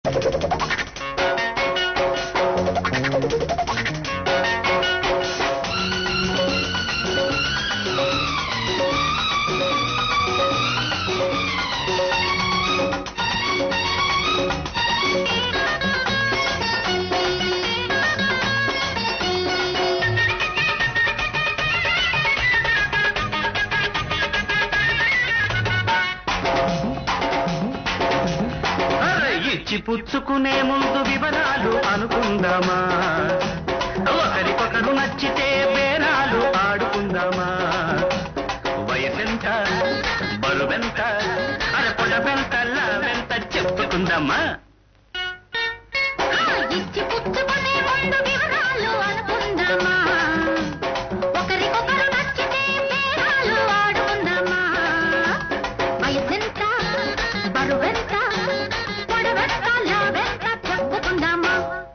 అరే, ఇచ్చి పుచ్చుకునే ముందు వివరాలు అనుకుందామా ఒకరికొకరు నచ్చితే బేరాలు ఆడుకుందామా వయసెంత బరువెంత అరే పొడవెంత లావెంత చెప్పుకుందామా ఇచ్చి పుచ్చుకునే ముందు వివరాలు అనుకుందామా ఒకరికొకరు నచ్చితే పేరాలు ఆడుకుందామా వయసెంత బరువెంత పొడవెంత లావెంత చెప్పుకుందామా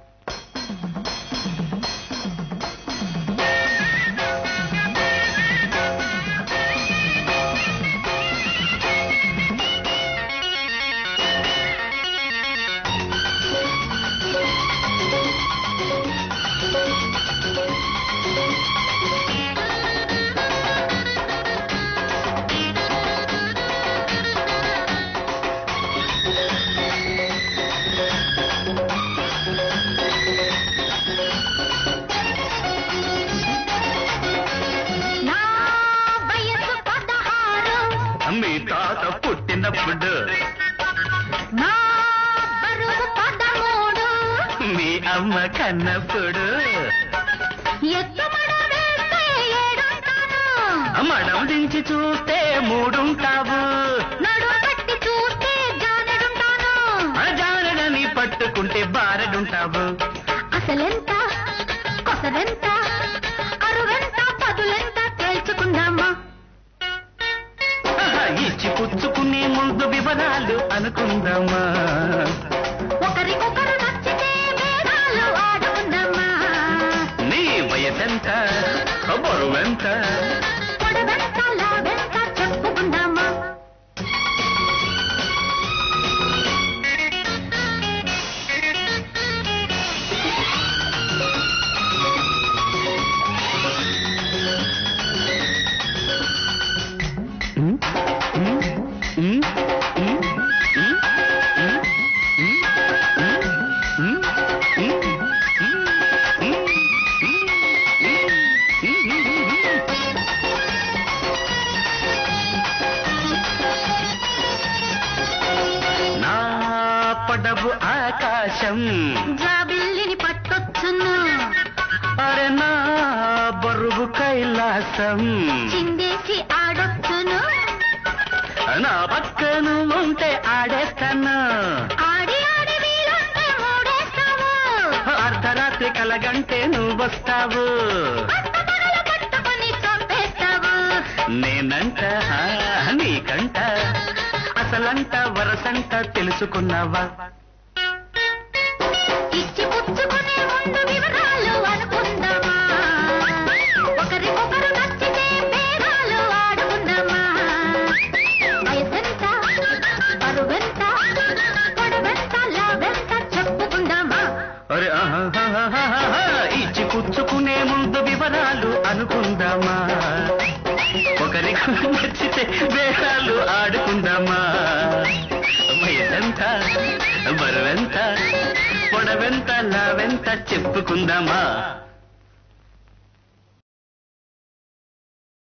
నా వయసు పదహారు మీ తాత పుట్టినప్పుడు నా బరువు పదమూడు మీ అమ్మ కన్నప్పుడు ఎత్తుమడ వేస్తే ఏడుంటాను మడం దించి చూస్తే మూడుంటావు నడు పట్టి చూస్తే జానెడుంటాను అజానని పట్టుకుంటే బారడుంటావు అసలెంత కొసరెంత అరువెంత పదులెంత తేల్చుకుందామా ఆహా, ఇచ్చి పుచ్చుకునే ముందు వివరాలు అనుకుందామా ఒకరికొకరు నచ్చితే వేదాలు ఆడుకుందామా నీ వయసెంత బరువెంత పొడవెంత లావెంత చెప్పుకుందామా ఉమ్, ఉమ్, ఉమ్, ఉమ్, ఉమ్, ఉమ్, ఉమ్, ఉమ్, ఉమ్, ఉమ్, ఉమ్, ఉమ్, ఉమ్. నా పడవు ఆకాశం జాబిల్లిని పట్టొచ్చును అరే నా బరువు కైలాసం చిందేసి ఆడొచ్చును నా పక్కను ఉంటే ఆడేస్తాను ఆడి ఆడి వీలుంటే మూడేస్తావు అర్ధరాత్రి కలగంటే నువ్వు వస్తావు పట్టపగలు పట్టుకొని చంపేస్తావు నేనంట ఆ, నీకంట అసలంట వరసంట తెలుసుకున్నావా ఇచ్చి పుచ్చుకునే ముందు వివరాలు అనుకుందామా ఒకరికొకరు నచ్చితే పేరాలు ఆడుకుందామా వయసెంత బరువెంత పొడవెంత లావెంత చెప్పుకుందామా అరే ఆహాహాహాహా, ఇచ్చి పుచ్చుకునే ముందు వివరాలు అనుకుందామా ఒకరికి నచ్చితే వేషాలు ఆడుకుందామా వయసెంత బరువెంత పొడవెంత లావెంత చెప్పుకుందామా